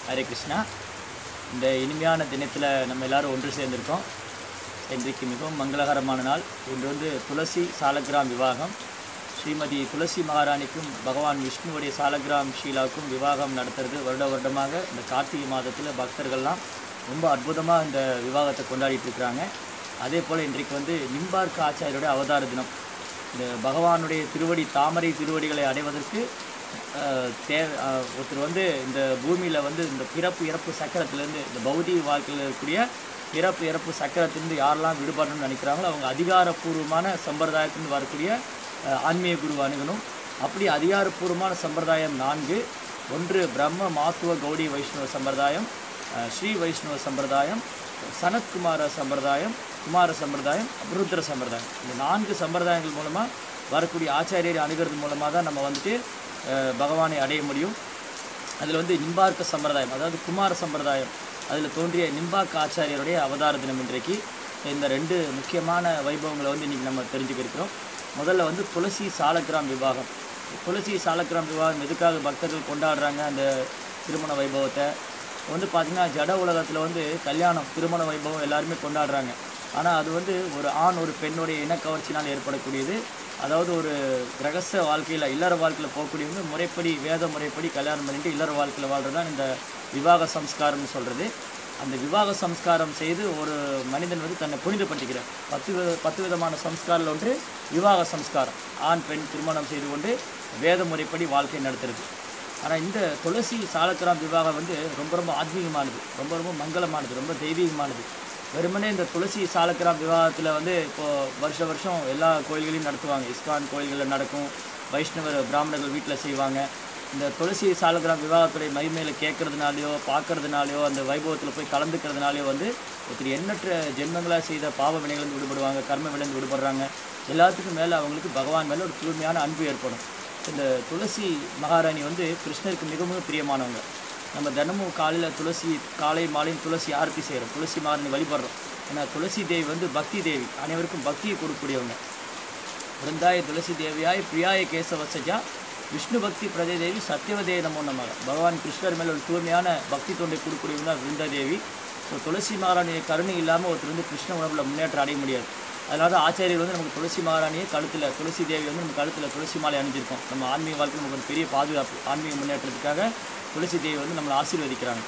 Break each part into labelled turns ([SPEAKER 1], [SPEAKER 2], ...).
[SPEAKER 1] ஹரே கிருஷ்ணா இந்த இனிமையான தினத்தில் நம்ம எல்லாரும் ஒன்று சேர்ந்திருக்கோம் இன்றைக்கு மிகவும் மங்களகரமான நாள் இன்று வந்து துளசி சாலக்கிராம் விவாகம் ஸ்ரீமதி துளசி மகாராணிக்கும் பகவான் விஷ்ணுவுடைய சாலக்கிராம் ஷீலாவுக்கும் விவாகம் நடத்துறது வருட வருடமாக இந்த கார்த்திகை மாதத்தில் பக்தர்கள்லாம் ரொம்ப அற்புதமாக இந்த விவாகத்தை கொண்டாடிட்டு இருக்கிறாங்க அதே போல் இன்றைக்கு வந்து நிம்பார்க்க ஆச்சாரியருடைய அவதார தினம் இந்த பகவானுடைய திருவடி தாமரை திருவடிகளை அடைவதற்கு அஹ், தே அஹ், ஒருத்தர் வந்து இந்த பூமியில் வந்து இந்த பிறப்பு இறப்பு சக்கரத்திலேருந்து இந்த பௌதிக வாழ்க்கையில் இருக்கக்கூடிய பிறப்பு இறப்பு சக்கரத்திலிருந்து யாரெல்லாம் விடுபடணும்னு நினைக்கிறாங்களோ அவங்க அதிகாரப்பூர்வமான சம்பிரதாயத்திலிருந்து வரக்கூடிய அஹ், ஆன்மீக குரு அணுகணும் அப்படி அதிகாரப்பூர்வமான சம்பிரதாயம் நான்கு ஒன்று பிரம்ம மாத்துவ கௌடி வைஷ்ணவ சம்பிரதாயம் அஹ், ஸ்ரீ வைஷ்ணவ சம்பிரதாயம் சனத்குமார சம்பிரதாயம் குமார சம்பிரதாயம் ருத்ர சம்பிரதாயம் இந்த நான்கு சம்பிரதாயங்கள் மூலமாக வரக்கூடிய ஆச்சாரியரை அணுகிறது மூலமாக தான் நம்ம வந்துட்டு அஹ், பகவானை அடைய முடியும் அதில் வந்து நிம்பார்க்க சம்பிரதாயம் அதாவது குமார சம்பிரதாயம் அதில் தோன்றிய நிம்பார்க்க ஆச்சாரியருடைய அவதார தினம் இன்றைக்கு இந்த ரெண்டு முக்கியமான வைபவங்களை வந்து இன்றைக்கி நம்ம தெரிஞ்சுக்க இருக்கிறோம் முதல்ல வந்து துளசி சாலக்கிராம் விவாகம் துளசி சாலக்கிராம் விவாகம் எதுக்காக பக்தர்கள் கொண்டாடுறாங்க அந்த திருமண வைபவத்தை வந்து பார்த்திங்கன்னா ஜட உலகத்தில் வந்து கல்யாணம் திருமண வைபவம் எல்லாருமே கொண்டாடுறாங்க ஆனால் அது வந்து ஒரு ஆண் ஒரு பெண்ணுடைய இனக்கவர்ச்சினால் ஏற்படக்கூடியது அதாவது ஒரு கிரகச வாழ்க்கையில் இல்லற வாழ்க்கையில் போகக்கூடியவங்க முறைப்படி வேத முறைப்படி கல்யாணம் பண்ணிட்டு இல்லற வாழ்க்கையில் வாழ்றது தான் இந்த விவாக சம்ஸ்காரம்னு சொல்கிறது அந்த விவாக சம்ஸ்காரம் செய்து ஒரு மனிதன் வந்து தன்னை புனிதப்படுத்திக்கிறார் பத்து வித பத்து விதமான சம்ஸ்காரில் ஒன்று விவாக சம்ஸ்காரம் ஆண் பெண் திருமணம் செய்து கொண்டு வேத முறைப்படி வாழ்க்கை நடத்துறது ஆனால் இந்த துளசி சாலக்கிராம் விவாகம் வந்து ரொம்ப ரொம்ப ஆத்மீகமானது ரொம்ப ரொம்ப மங்களமானது ரொம்ப தெய்வீகமானது வெறுமனே இந்த துளசி சாலக்கிராம் விவாகத்தில் வந்து இப்போது வருஷ வருஷம் எல்லா கோயில்களையும் நடத்துவாங்க இஸ்கான் கோயில்களில் நடக்கும் வைஷ்ணவர் பிராமணர்கள் வீட்டில் செய்வாங்க இந்த துளசி சாலக்கிராம் விவாகத்துடைய மகிமையில கேட்கறதுனாலையோ பார்க்கறதுனாலையோ அந்த வைபவத்தில் போய் கலந்துக்கிறதுனாலையோ வந்து ஒருத்தர் எண்ணற்ற ஜென்மங்களாக செய்த பாவ வினைகளிலிருந்து விடுபடுவாங்க கர்ம வினைந்து விடுபடுறாங்க எல்லாத்துக்கும் மேலே அவங்களுக்கு பகவான் மேலே ஒரு தூய்மையான அன்பு ஏற்படும் இந்த துளசி மகாராணி வந்து கிருஷ்ணருக்கு மிகவும் பிரியமானவங்க நம்ம தினமும் காலையில் துளசி காலை மாலையும் துளசி ஆரத்தி செய்கிறோம் துளசி மகாராணி வழிபடுறோம் ஏன்னா துளசி தேவி வந்து பக்தி தேவி அனைவருக்கும் பக்தியை கொடுக்கக்கூடியவங்க பிருந்தாய துளசி தேவியாய் பிரியாய கேசவசஜா விஷ்ணு பக்தி பிரஜை தேவி சத்யவதே நமோ நமக பகவான் கிருஷ்ணர் மேல் ஒரு தூய்மையான பக்தி தொண்டை கொடுக்கக்கூடியவங்க தான் விருந்தா தேவி ஸோ துளசி மகாராணியை கருணை இல்லாமல் ஒருத்தர் வந்து கிருஷ்ண உணவில் முன்னேற்றம் அடைய முடியாது அதனால தான் ஆச்சாரியர் வந்து நமக்கு துளசி மகாராணியை கழுத்தில் துளசி தேவி வந்து நம்ம கழுத்தில் துளசி மாலை அணிஞ்சிருக்கோம் நம்ம ஆன்மீக வாழ்க்கை நமக்கு ஒரு பெரிய பாதுகாப்பு ஆன்மீக முன்னேற்றத்துக்காக துளசி தேவி வந்து நம்மளை ஆசீர்வதிக்கிறாங்க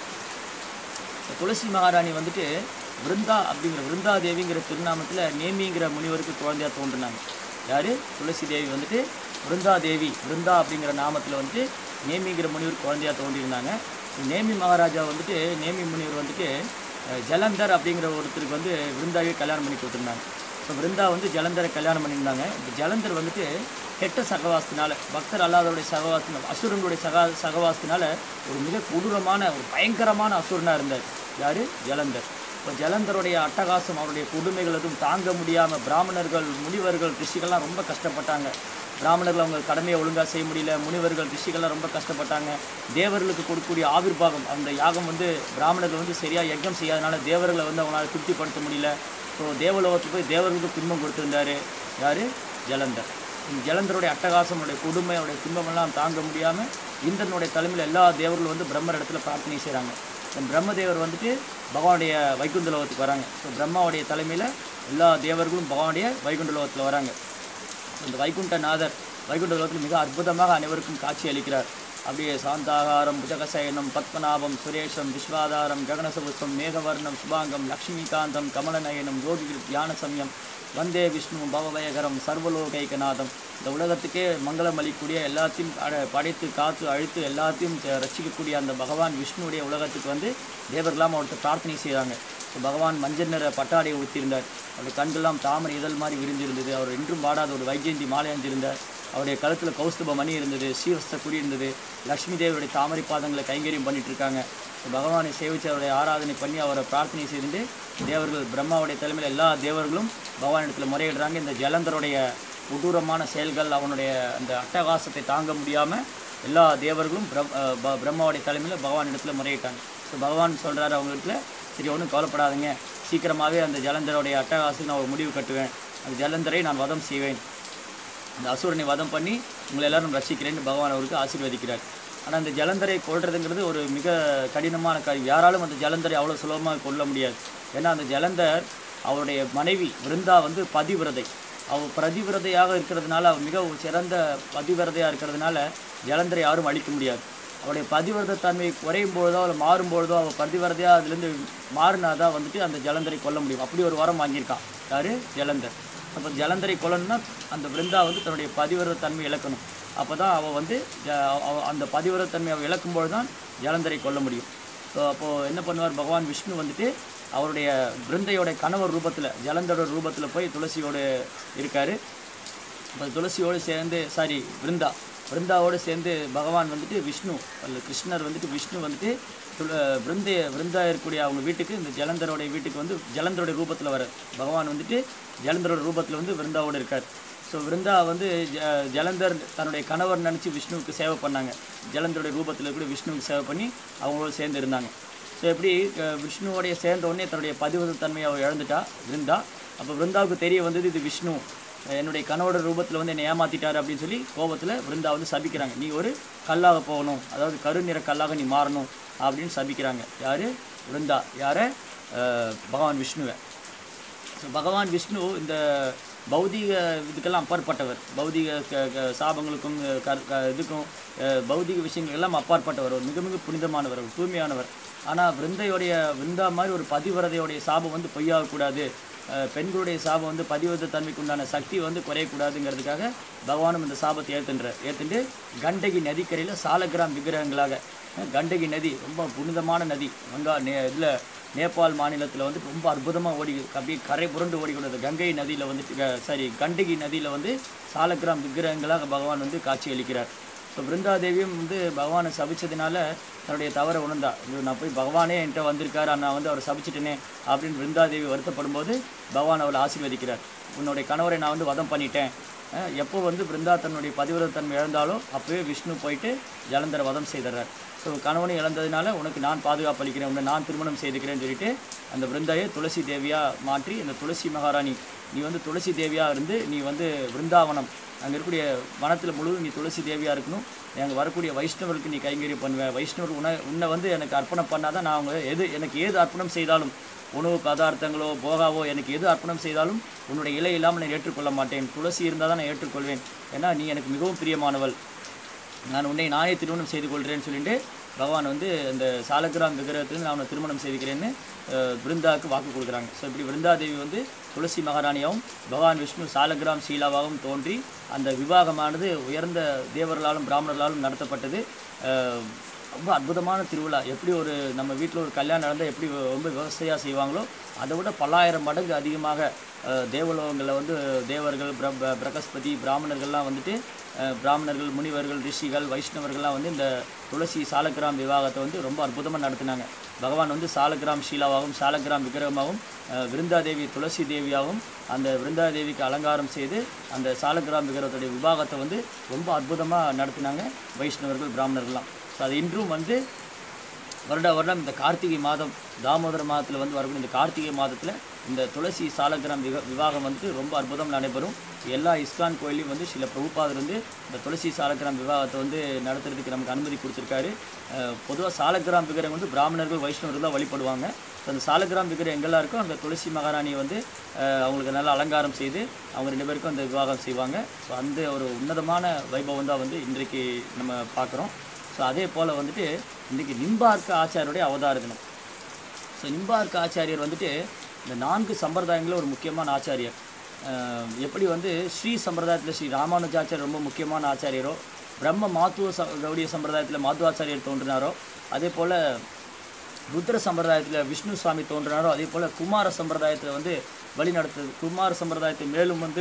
[SPEAKER 1] இந்த துளசி மகாராணி வந்துட்டு விருந்தா அப்படிங்கிற விருந்தா தேவிங்கிற திருநாமத்தில் நேமிங்கிற முனிவருக்கு குழந்தையா தோன்றினாங்க யார் துளசி தேவி வந்துட்டு விருந்தா தேவி விருந்தா அப்படிங்கிற நாமத்தில் வந்துட்டு நேமிங்கிற முனிவர் குழந்தையா தோன்றியிருந்தாங்க நேமி மகாராஜா வந்துட்டு நேமி முனிவர் வந்துட்டு அஹ், ஜலந்தர் அப்படிங்கிற ஒருத்தருக்கு வந்து விருந்தாவே கல்யாணம் பண்ணி கொடுத்துருந்தாங்க ஸோ விருந்தா வந்து ஜலந்தரை கல்யாணம் பண்ணியிருந்தாங்க இந்த ஜலந்தர் வந்துட்டு கெட்ட சகவாசத்தினால பக்தர் அல்லாதவருடைய சகவாசத்தினால அசுரங்களுடைய சகா சகவாசத்தினால ஒரு மிக கொடூரமான ஒரு பயங்கரமான அசுரனாக இருந்தார் யார் ஜலந்தர் இப்போ ஜலந்தருடைய அட்டகாசம் அவருடைய கொடுமைகள் எதுவும் தாங்க முடியாமல் பிராமணர்கள் முனிவர்கள் ரிஷிகள்லாம் ரொம்ப கஷ்டப்பட்டாங்க பிராமணர்கள் அவங்க கடமையை ஒழுங்காக செய்ய முடியல முனிவர்கள் ரிஷிகள்லாம் ரொம்ப கஷ்டப்பட்டாங்க தேவர்களுக்கு கொடுக்கக்கூடிய ஆவிர்வாகம் அந்த யாகம் வந்து பிராமணர்கள் வந்து சரியாக யஜ்ஞம் செய்யாதனால தேவர்களை வந்து அவங்களால திருப்திப்படுத்த முடியல ஸோ தேவலோகத்துக்கு போய் தேவர்களுக்கு துன்பம் கொடுத்திருந்தாரு யார் ஜலந்தர் இந்த ஜலந்தருடைய அட்டகாசம் அவருடைய கொடுமை அவருடைய துன்பமெல்லாம் தாங்க முடியாமல் இந்திரனுடைய தலைமையில் எல்லா தேவர்களும் வந்து பிரம்மர் இடத்துல பிரார்த்தனை செய்கிறாங்க இந்த பிரம்மதேவர் வந்துட்டு பகவானுடைய வைகுண்ட லோகத்துக்கு வராங்க ஸோ பிரம்மாவுடைய தலைமையில் எல்லா தேவர்களும் பகவானுடைய வைகுண்ட லோகத்தில் வராங்க இந்த வைகுண்டநாதர் வைகுண்ட லோகத்தில் மிக அற்புதமாக அனைவருக்கும் காட்சி அளிக்கிறார் அப்படியே சாந்தாகாரம் புஜகசயனம் பத்மநாபம் சுரேஷம் விஸ்வாதாரம் ககனசபுஷ்பம் மேகவர்ணம் சுபாங்கம் லக்ஷ்மிகாந்தம் கமலநயனம் யோகி தியான சமயம் வந்தே விஷ்ணு பவபயகரம் சர்வலோகைகநாதம் இந்த உலகத்துக்கே மங்களம் அளிக்கக்கூடிய எல்லாத்தையும் அட- படைத்து காத்து அழித்து எல்லாத்தையும் த- ரட்சிக்கக்கூடிய அந்த பகவான் விஷ்ணுவுடைய உலகத்துக்கு வந்து தேவர்களாம் அவர்கிட்ட பிரார்த்தனை செய்கிறாங்க ஸோ பகவான் மஞ்சள் நிற பட்டாடையை ஊற்றியிருந்தார் அவருடைய கண்கள்லாம் தாமரை இதழ் மாதிரி விரிஞ்சிருந்தது அவர் இன்றும் பாடாத ஒரு வைஜெயந்தி மாலை அணிஞ்சிருந்தார் அவருடைய கழுத்தில் கௌஸ்துப மணி இருந்தது ஸ்ரீவஸ்த குடி இருந்தது லக்ஷ்மி தேவியுடைய தாமரை பாதங்களை கைங்கரியம் பண்ணிட்டு இருக்காங்க ஸோ பகவானை சேவிச்சு அவருடைய ஆராதனை பண்ணி அவரை பிரார்த்தனை செய்துட்டு தேவர்கள் பிரம்மாவுடைய தலைமையில் எல்லா தேவர்களும் பகவானிடத்தில் முறையிடுறாங்க இந்த ஜலந்தருடைய கொடூரமான செயல்கள் அவனுடைய அந்த அட்டகாசத்தை தாங்க முடியாமல் எல்லா தேவர்களும் பிரம் அஹ் ப- பிரம்மாவுடைய தலைமையில் பகவான் இடத்துல முறையிட்டாங்க ஸோ பகவான் சொல்கிறாரு அவங்க இடத்துல சரி ஒன்றும் கவலைப்படாதீங்க சீக்கிரமாகவே அந்த ஜலந்தருடைய அட்டகாசத்துக்கு நான் ஒரு முடிவு கட்டுவேன் அந்த ஜலந்தரை நான் வதம் செய்வேன் அந்த அசுரனை வதம் பண்ணி உங்களை எல்லாரும் ரசிக்கிறேன்னு பகவான் அவருக்கு ஆசீர்வதிக்கிறார் ஆனால் அந்த ஜலந்தரை கொல்றதுங்கிறது ஒரு மிக கடினமான காரியம் யாராலும் அந்த ஜலந்தரை அவ்வளோ சுலபமாக கொல்ல முடியாது ஏன்னா அந்த ஜலந்தர் அவருடைய மனைவி விருந்தா வந்து பதிவிரதை அவள் பிரதிவிரதையாக இருக்கிறதுனால அவள் மிக சிறந்த பதிவிரதையாக இருக்கிறதுனால ஜலந்தரை யாரும் அழிக்க முடியாது அவளுடைய பதிவிரத தன்மை குறையும் பொழுதோ அவள் மாறும் பொழுதோ அவள் பதிவிரதையாக அதுலேருந்து மாறினாதான் வந்துட்டு அந்த ஜலந்தரை கொல்ல முடியும் அப்படி ஒரு வரம் வாங்கியிருக்கான் யாரு ஜலந்தர் அப்போ ஜலந்தரை கொல்லணும்னா அந்த விருந்தா வந்து தன்னுடைய பதிவிரத தன்மை இழக்கணும் அப்போ தான் அவள் வந்து ஜ- அவ- அந்த பதிவிரத தன்மை அவள் இழக்கும்போது தான் ஜலந்தரை கொல்ல முடியும் ஸோ அப்போது என்ன பண்ணுவார் பகவான் விஷ்ணு வந்துட்டு அவருடைய பிருந்தையோட கணவர் ரூபத்தில் ஜலந்தரோட ரூபத்தில் போய் துளசியோடு இருக்கார் அப்போ துளசியோடு சேர்ந்து சாரி விருந்தா விருந்தாவோடு சேர்ந்து பகவான் வந்துட்டு விஷ்ணு அல்ல கிருஷ்ணர் வந்துட்டு விஷ்ணு வந்துட்டு துள- விருந்தைய விருந்தா இருக்கக்கூடிய அவங்க வீட்டுக்கு இந்த ஜலந்தரோடைய வீட்டுக்கு வந்து ஜலந்தரோட ரூபத்தில் வர பகவான் வந்துட்டு ஜலந்தரோட ரூபத்தில் வந்து விருந்தாவோடு இருக்கார் ஸோ விருந்தா வந்து ஜ ஜலந்தர் தன்னுடைய கணவர் நினச்சி விஷ்ணுவுக்கு சேவை பண்ணாங்க ஜலந்தருடைய ரூபத்தில் கூட விஷ்ணுவுக்கு சேவை பண்ணி அவங்களோட சேர்ந்து இருந்தாங்க ஸோ எப்படி அஹ், விஷ்ணுவோடைய சேர்ந்த உடனே தன்னுடைய பதிவத தன்மையை அவள் இழந்துட்டா விருந்தா அப்போ விருந்தாவுக்கு தெரிய வந்தது இது விஷ்ணு அஹ், என்னுடைய கணவோட ரூபத்தில் வந்து என்னை ஏமாத்திட்டாரு அப்படின்னு சொல்லி கோபத்தில் விருந்தா வந்து சபிக்கிறாங்க நீ ஒரு கல்லாக போகணும் அதாவது கருநிற கல்லாக நீ மாறணும் அப்படின்னு சபிக்கிறாங்க யார் விருந்தா யாரை அஹ், பகவான் விஷ்ணுவை ஸோ பகவான் விஷ்ணு இந்த பௌதிக இதுக்கெல்லாம் அப்பாற்பட்டவர் பௌதிக க- க- சாபங்களுக்கும் அஹ், கர்- க- இதுக்கும் அஹ், பௌதிக விஷயங்களுக்கெல்லாம் அப்பாற்பட்டவர் ஒரு மிக மிக புனிதமானவர் ஒரு தூய்மையானவர் ஆனால் விருந்தையோடைய விருந்தா மாதிரி ஒரு பதிவிரதையோடைய சாபம் வந்து பொய்யாகக்கூடாது அஹ், பெண்களுடைய சாபம் வந்து பதிவிரத தன்மைக்கு உண்டான சக்தி வந்து குறையக்கூடாதுங்கிறதுக்காக பகவானும் இந்த சாபத்தை ஏற்றுன்றார் ஏற்றுட்டு கண்டகி நதிக்கரையில் சாலக்கிராம் விக்கிரகங்களாக அஹ், கண்டகி நதி ரொம்ப புனிதமான நதி வங்கா நே இதில் நேபாள் மாநிலத்தில் வந்து ரொம்ப அற்புதமாக ஓடி அப்படியே கரை புரண்டு ஓடிக்கொண்டது கங்கை நதியில் வந்துட்டு சாரி கண்டகி நதியில் வந்து சாலக்கிராம் விக்கிரகங்களாக பகவான் வந்து காட்சி அளிக்கிறார் ஸோ பிருந்தாதேவியும் வந்து பகவானை சபிச்சதுனால தன்னுடைய தவறை உணர்ந்தா இது நான் போய் பகவானே என்கிட்ட வந்திருக்காரு நான் வந்து அவரை சபிச்சிட்டேனே அப்படின்னு பிருந்தாதேவி வருத்தப்படும் போது பகவான் அவளை ஆசீர்வதிக்கிறார் உன்னுடைய கணவரை நான் வந்து வதம் பண்ணிட்டேன் அஹ் எப்போ வந்து பிருந்தா தன்னுடைய பதிவிரதத்தன்மை இழந்தாலோ அப்போவே விஷ்ணு போயிட்டு ஜலந்தர வதம் செய்துறார் ஸோ கணவனை இழந்ததுனால உனக்கு நான் பாதுகாப்பு அளிக்கிறேன் உன்னை நான் திருமணம் செய்துக்கிறேன்னு சொல்லிட்டு அந்த பிருந்தாயை துளசி தேவியாக மாற்றி அந்த துளசி மகாராணி நீ வந்து துளசி தேவியாக இருந்து நீ வந்து பிருந்தாவனம் அங்கே இருக்கக்கூடிய வனத்தில் முழுவதும் நீ துளசி தேவியாக இருக்கணும் அங்கே வரக்கூடிய வைஷ்ணவருக்கு நீ கைங்கரியம் பண்ணுவேன் வைஷ்ணவர் உன்னை உன்னை வந்து எனக்கு அர்ப்பணம் பண்ணாதான் நான் அவங்க எது எனக்கு ஏது அர்ப்பணம் செய்தாலும் உணவு பதார்த்தங்களோ போகாவோ எனக்கு எது அர்ப்பணம் செய்தாலும் உன்னுடைய இலை இல்லாமல் நான் ஏற்றுக்கொள்ள மாட்டேன் துளசி இருந்தால் தான் நான் ஏற்றுக்கொள்வேன் ஏன்னா நீ எனக்கு மிகவும் பிரியமானவள் நான் உன்னை நானே திருமணம் செய்து கொள்கிறேன்னு சொல்லிட்டு பகவான் வந்து அந்த சாலக்கிராம் விக்கிரகத்தில் நான் உன்னை திருமணம் செய்துக்கிறேன்னு அஹ், பிருந்தாவுக்கு வாக்கு கொடுக்குறாங்க ஸோ இப்படி பிருந்தாதேவி வந்து துளசி மகாராணியாகவும் பகவான் விஷ்ணு சாலக்கிராம் சீலாவாகவும் தோன்றி அந்த விவாகமானது உயர்ந்த தேவர்களாலும் பிராமணர்களாலும் நடத்தப்பட்டது அஹ், ரொம்ப அற்புதமான திருவிழா எப்படி ஒரு நம்ம வீட்டில் ஒரு கல்யாணம் நடந்தால் எப்படி ரொம்ப விவசாயாக செய்வாங்களோ அதை விட பல்லாயிரம் மடங்கு அதிகமாக அஹ், தேவலோகங்களில் வந்து தேவர்கள் பிர ப- பிரகஸ்பதி பிராமணர்கள்லாம் வந்துட்டு அஹ், பிராமணர்கள் முனிவர்கள் ரிஷிகள் வைஷ்ணவர்கள்லாம் வந்து இந்த துளசி சாலக்கிராம் விவாகத்தை வந்து ரொம்ப அற்புதமாக நடத்தினாங்க பகவான் வந்து சாலக்கிராம் ஷீலாவாகவும் சாலக்கிராம் விக்கிரகமாகவும் அஹ், விருந்தாதேவி துளசி தேவியாகவும் அந்த விருந்தாதேவிக்கு அலங்காரம் செய்து அந்த சாலக்கிராம் விக்கிரகத்துடைய விவாகத்தை வந்து ரொம்ப அற்புதமாக நடத்தினாங்க வைஷ்ணவர்கள் பிராமணர்கள்லாம் ஸோ அது இன்றும் வந்து வருட வருடம் இந்த கார்த்திகை மாதம் தாமோதர மாதத்தில் வந்து வரக்கூடிய இந்த கார்த்திகை மாதத்தில் இந்த துளசி சாலக்கிராம் விவ விவாகம் வந்து ரொம்ப அற்புதம் நடைபெறும் எல்லா இஸ்கான் கோயிலையும் வந்து சில பிரபுபாதர் வந்து இந்த துளசி சாலக்கிராம் விவாகத்தை வந்து நடத்துறதுக்கு நமக்கு அனுமதி கொடுத்துருக்காரு பொதுவாக சாலக்கிராம் விக்கிரகம் வந்து பிராமணர்கள் வைஷ்ணவர்கள் தான் வழிபடுவாங்க ஸோ அந்த சாலக்கிராம் விக்கிரகம் எங்கெல்லாம் இருக்கோ அந்த துளசி மகாராணி வந்து அஹ், அவங்களுக்கு நல்ல அலங்காரம் செய்து அவங்க ரெண்டு பேருக்கும் அந்த விவாகம் செய்வாங்க ஸோ அந்த ஒரு உன்னதமான வைபவம் தான் வந்து இன்றைக்கு நம்ம பார்க்குறோம் ஸோ அதே போல் வந்துட்டு இன்றைக்கி நிம்பார்க்க ஆச்சாரியுடைய அவதார தினம் ஸோ நிம்பார்க்க ஆச்சாரியர் வந்துட்டு இந்த நான்கு சம்பிரதாயங்களில் ஒரு முக்கியமான ஆச்சாரியர் அஹ் எப்படி வந்து ஸ்ரீ சம்பிரதாயத்தில் ஸ்ரீ ராமானுஜாச்சாரியர் ரொம்ப முக்கியமான ஆச்சாரியரோ பிரம்ம மாத்துவ ச கௌடிய சம்பிரதாயத்தில் மாத்துவாச்சாரியர் தோன்றினாரோ அதே போல் ருத்ர சம்பிரதாயத்தில் விஷ்ணு சுவாமி தோன்றினாரோ அதே போல் குமார சம்பிரதாயத்தில் வந்து வழி நடத்துது குமார சம்பிரதாயத்தை மேலும் வந்து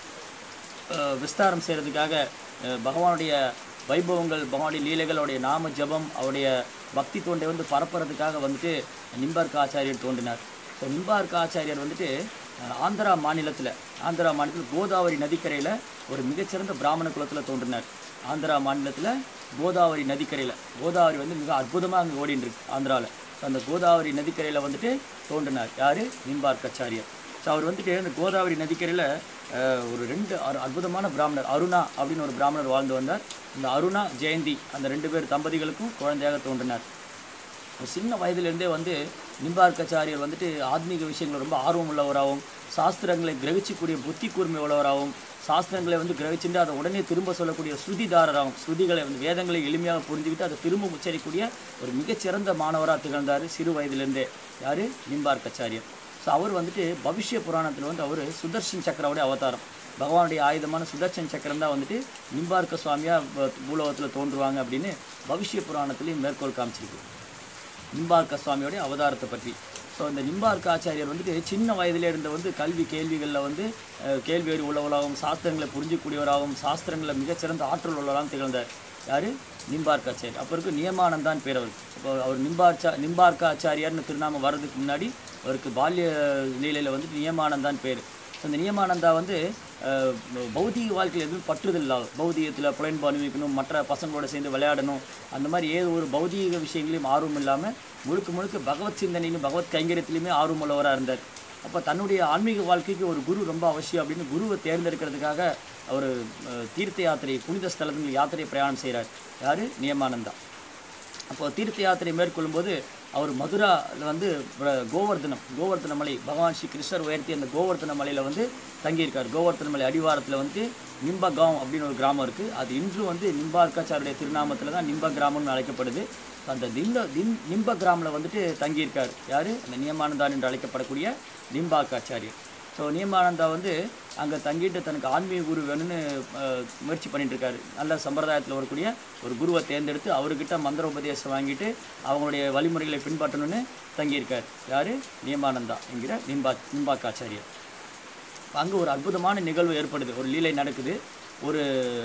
[SPEAKER 1] அஹ், விஸ்தாரம் செய்கிறதுக்காக அஹ், பகவானுடைய வைபவங்கள் பகவானுடைய லீலைகளுடைய நாம ஜபம் அவருடைய பக்தி தோண்டை வந்து பரப்புறதுக்காக வந்துட்டு நிம்பார்க்க ஆச்சாரியர் தோன்றினார் ஸோ நிம்பார்க்க ஆச்சாரியர் வந்துட்டு அஹ், ஆந்திரா மாநிலத்தில் ஆந்திரா மாநிலத்தில் கோதாவரி நதிக்கரையில் ஒரு மிகச்சிறந்த பிராமண குலத்தில் தோன்றினார் ஆந்திரா மாநிலத்தில் கோதாவரி நதிக்கரையில் கோதாவரி வந்து மிக அற்புதமாக அங்கே ஓடின்னு இருக்கு ஆந்திராவில் அந்த கோதாவரி நதிக்கரையில் வந்துட்டு தோன்றினார் யார் நிம்பார்க்க ஆச்சாரியர் ஸோ ஸோ அவர் வந்துட்டு இந்த கோதாவரி நதிக்கரையில் ஒரு ரெண்டு அரு- அற்புதமான பிராமணர் அருணா அப்படின்னு ஒரு பிராமணர் வாழ்ந்து வந்தார் இந்த அருணா ஜெயந்தி அந்த ரெண்டு பேர் தம்பதிகளுக்கும் குழந்தையாக தோன்றினார் ஒரு சின்ன வயதிலிருந்தே வந்து நிம்பார்க்காச்சாரியர் வந்துட்டு ஆத்மீக விஷயங்கள் ரொம்ப ஆர்வம் உள்ளவராகவும் சாஸ்திரங்களை கிரகிச்சக்கூடிய புத்தி கூர்மை உள்ளவராகவும் சாஸ்திரங்களை வந்து கிரகிச்சுட்டு அதை உடனே திரும்ப சொல்லக்கூடிய ஸ்ருதிதாரராகவும் ஸ்ருதிகளை வந்து வேதங்களை எளிமையாக புரிஞ்சுக்கிட்டு அதை திரும்ப உச்சரிக்கக்கூடிய ஒரு மிகச்சிறந்த மாணவராக திகழ்ந்தார் சிறு வயதிலிருந்தே யார் நிம்பார்க்காச்சாரியர் ஸோ அவர் வந்துட்டு பவிஷ்ய புராணத்தில் வந்து அவர் சுதர்ஷன் சக்கரவுடைய அவதாரம் பகவானுடைய ஆயுதமான சுதர்ஷன் சக்கரம் தான் வந்துட்டு நிம்பார்க்க சுவாமியாக பூலோகத்தில் தோன்றுவாங்க அப்படின்னு பவிஷ்ய புராணத்துலேயும் மேற்கோள் காமிச்சிருக்கு நிம்பார்க்க சுவாமியோடைய அவதாரத்தை பற்றி ஸோ இந்த நிம்பார்க்க ஆச்சாரியர் வந்துட்டு சின்ன வயதிலே இருந்த வந்து கல்வி கேள்விகளில் வந்து அஹ், கேள்வி அறிவு உள்ளவராகவும் சாஸ்திரங்களை புரிஞ்சக்கூடியவராகவும் சாஸ்திரங்களில் மிகச்சிறந்த ஆற்றல் உள்ளவராகவும் திகழ்ந்தார் யார் நிம்பார்க்க ஆச்சாரியர் அப்போ இருக்கு நியமானந்தான் பேர் அவர் இப்போ அவர் நிம்பார்ச்சா நிம்பார்க்க ஆச்சாரியார்னு திருநாமம் வர்றதுக்கு முன்னாடி அவருக்கு பால்ய லீலையில் வந்துட்டு நியமானந்தான் பேர் ஸோ இந்த நியமானந்தா வந்து அஹ், பௌதிக வாழ்க்கையில் எதுவும் பற்றுதல் இல்லாத பௌதிகத்தில் புலன்பு அனுபவிக்கணும் மற்ற பசங்களோட சேர்ந்து விளையாடணும் அந்த மாதிரி ஏதோ ஒரு பௌதீக விஷயங்களையும் ஆர்வம் இல்லாமல் முழுக்க முழுக்க பகவத் சிந்தனையிலும் பகவத் கைங்கரியத்திலையுமே ஆர்வம் உள்ளவராக இருந்தார் அப்போ தன்னுடைய ஆன்மீக வாழ்க்கைக்கு ஒரு குரு ரொம்ப அவசியம் அப்படின்னு குருவை தேர்ந்தெடுக்கிறதுக்காக அவர் அஹ், தீர்த்த யாத்திரை புனித ஸ்தலங்கள் யாத்திரை பிரயாணம் செய்கிறார் யார் நியமானந்தா அப்போ தீர்த்த யாத்திரை மேற்கொள்ளும்போது அவர் மதுராவில் வந்து பிர- கோவர்தனம் கோவர்தன மலை பகவான் ஸ்ரீ கிருஷ்ணர் உயர்த்தி அந்த கோவர்தன மலையில் வந்து தங்கியிருக்கார் கோவர்தன மலை அடிவாரத்தில் வந்து நிம்பகாம் அப்படின்னு ஒரு கிராமம் இருக்குது அது இன்றும் வந்து நிம்பார்க்காச்சாருடைய திருநாமத்தில் தான் நிம்ப கிராமம்னு அழைக்கப்படுது அந்த திந்த தின் நிம்ப கிராமில் வந்துட்டு தங்கியிருக்கார் யார் அந்த நியமானந்தான் என்று அழைக்கப்படக்கூடிய நிம்பாக்காச்சாரியர் ஸோ நியமானந்தா வந்து அங்கே தங்கிட்டு தனக்கு ஆன்மீக குரு வேணும்னு அஹ், முயற்சி பண்ணிட்டு இருக்காரு நல்ல சம்பிரதாயத்தில் வரக்கூடிய ஒரு குருவை தேர்ந்தெடுத்து அவர்கிட்ட மந்திர உபதேசம் வாங்கிட்டு அவங்களுடைய வழிமுறைகளை பின்பற்றணும்னு தங்கியிருக்கார் யார் நியமானந்தா என்கிற நிம்பா நிம்பாக்காச்சாரியர் அங்கே ஒரு அற்புதமான நிகழ்வு ஏற்படுது ஒரு லீலை நடக்குது ஒரு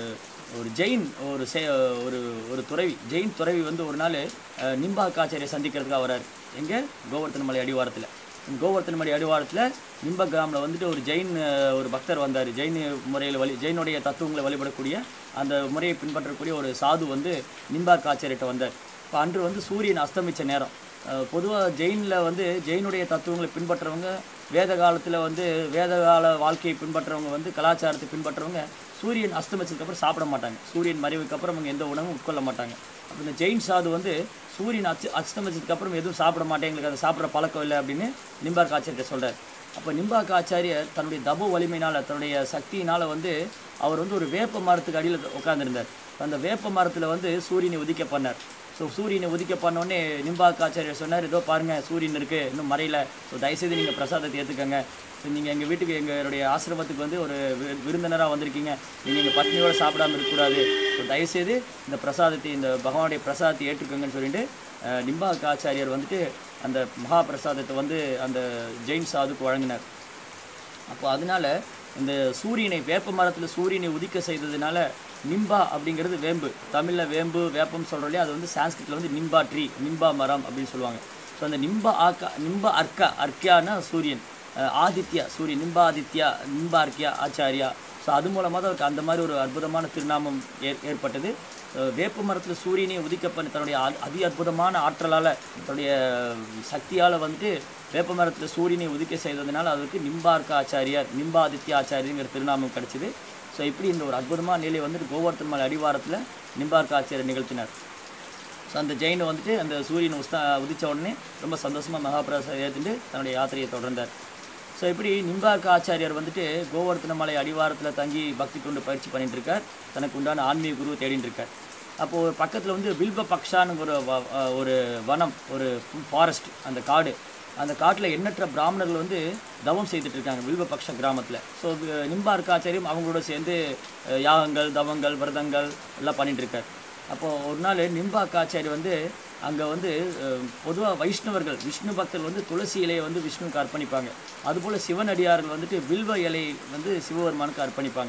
[SPEAKER 1] ஒரு ஜெயின் ஒரு சே ஒரு ஒரு துறவி ஜெயின் துறவி வந்து ஒரு நாள் அஹ், நிம்பாக்காச்சாரியை சந்திக்கிறதுக்காக வரார் எங்கே கோவர்த்தன மலை அடிவாரத்தில் கோவர்த்தன மலை அடிவாரத்தில் நிம்ப கிராமில் வந்துட்டு ஒரு ஜெயின் அஹ், ஒரு பக்தர் வந்தார் ஜெயின் முறையில் வழி ஜெயினுடைய தத்துவங்களை வழிபடக்கூடிய அந்த முறையை பின்பற்றக்கூடிய ஒரு சாது வந்து நிம்பாக்காச்சாரிட்ட வந்தார் இப்போ அன்று வந்து சூரியன் அஸ்தமித்த நேரம் பொதுவாக ஜெயினில் வந்து ஜெயினுடைய தத்துவங்களை பின்பற்றுறவங்க வேத காலத்தில் வந்து வேத கால வாழ்க்கையை பின்பற்றுறவங்க வந்து கலாச்சாரத்தை பின்பற்றுறவங்க சூரியன் அஸ்தமிச்சதுக்கப்புறம் சாப்பிட மாட்டாங்க சூரியன் மறைவுக்கு அப்புறம் அவங்க எந்த உணவும் உட்கொள்ள மாட்டாங்க அப்போ இந்த ஜெயின் சாது வந்து சூரியன் அச்சு அஸ்தமிச்சதுக்கப்புறம் எதுவும் சாப்பிட மாட்டேன் எங்களுக்கு அதை சாப்பிட்ற பழக்கம் இல்லை அப்படின்னு நிம்பார்க் ஆச்சாரியர் சொல்கிறார் அப்போ நிம்பார்க் ஆச்சாரியர் தன்னுடைய தபோ வலிமையினால் தன்னுடைய சக்தியினால் வந்து அவர் வந்து ஒரு வேப்ப மரத்துக்கு அடியில் உட்கார்ந்திருந்தார் அந்த வேப்ப மரத்தில் வந்து சூரியனை உதிக்க பண்ணார் ஸோ சூரியனை உதிக்க பண்ணோடனே நிம்பாக் ஆச்சாரியர் சொன்னார் இதோ பாருங்கள் சூரியன் இருக்குது இன்னும் மறையல ஸோ தயவுசெய்து நீங்கள் பிரசாதத்தை ஏற்றுக்கங்க ஸோ நீங்கள் எங்கள் வீட்டுக்கு எங்களுடைய ஆசிரமத்துக்கு வந்து ஒரு வி- விருந்தினராக வந்திருக்கீங்க நீங்கள் எங்கள் பத்னியோட சாப்பிடாம இருக்கக்கூடாது ஸோ தயவுசெய்து இந்த பிரசாதத்தை இந்த பகவானுடைய பிரசாதத்தை ஏற்றுக்கோங்கன்னு சொல்லிட்டு அஹ், நிம்பாக் ஆச்சாரியர் வந்துட்டு அந்த மகா பிரசாதத்தை வந்து அந்த ஜெயின் சாதுக்கு வழங்கினார் அப்போ அதனால இந்த சூரியனை வேப்ப மரத்தில் சூரியனை உதிக்க செய்ததுனால நிம்பா அப்படிங்கிறது வேம்பு தமிழில் வேம்பு வேப்பம் சொல்கிறோம் இல்லையா அது வந்து சான்ஸ்கிரிட்டில் வந்து நிம்பா ட்ரீ நிம்பா மரம் அப்படின்னு சொல்லுவாங்க ஸோ அந்த நிம்பா ஆக்கா நிம்பா அர்க்கா அர்க்கியானா சூரியன் அஹ் ஆதித்யா சூரியன் நிம்பா ஆதித்யா நிம்பா அர்க்கியா ஆச்சாரியா ஸோ அது மூலமாக தான் அவருக்கு அந்த மாதிரி ஒரு அற்புதமான திருநாமம் ஏற் ஏற்பட்டது அஹ் வேப்ப மரத்தில் சூரியனை உதிக்க பண்ண தன்னுடைய அ- அதி அற்புதமான ஆற்றலால் தன்னுடைய சக்தியால் வந்துட்டு வேப்ப மரத்தில் சூரியனை உதிக்க செய்ததுனால அதுக்கு நிம்பார்க்க ஆச்சாரியார் நிம்பாதித்ய ஆச்சாரியங்கிற திருநாமம் கிடைச்சிது ஸோ இப்படி இந்த ஒரு அற்புதமான நிலை வந்துட்டு கோவர்த்தன் மலை அடிவாரத்தில் நிம்பார்க்க ஆச்சாரியர் நிகழ்த்தினார் ஸோ அந்த ஜெயின் வந்துட்டு அந்த சூரியன் உஸ்தா உதித்த உடனே ரொம்ப சந்தோஷமாக மகாபிரசாதம் ஏற்றுட்டு தன்னுடைய யாத்திரையை தொடர்ந்தார் ஸோ இப்படி நிம்பார்க்க ஆச்சாரியார் வந்துட்டு கோவர்த்தன மலை அடிவாரத்தில் தங்கி பக்தி கொண்டு பயிற்சி பண்ணிட்டு இருக்கார் தனக்கு உண்டான ஆன்மீக குருவை தேடிட்டு இருக்கார் அப்போது பக்கத்தில் வந்து வில்வ பக்ஷான்னு ஒரு வ- அஹ் ஒரு வனம் ஒரு ஃபாரஸ்ட் அந்த காடு அந்த காட்டில் எண்ணற்ற பிராமணர்கள் வந்து தவம் செய்துட்டு இருக்காங்க வில்வபக்ஷ கிராமத்தில் ஸோ நிம்பார்க்க ஆச்சாரியம் அவங்களோட சேர்ந்து அஹ், யாகங்கள் தவங்கள் விரதங்கள் எல்லாம் பண்ணிட்டு இருக்கார் அப்போது ஒரு நாள் நிம்பாக்காச்சாரி வந்து அங்கே வந்து பொதுவாக வைஷ்ணவர்கள் விஷ்ணு பக்தர்கள் வந்து துளசி இலையை வந்து விஷ்ணுவுக்கு அர்ப்பணிப்பாங்க அதுபோல் சிவனடியார்கள் வந்துட்டு வில்வ இலை வந்து சிவபெருமானுக்கு அர்ப்பணிப்பாங்க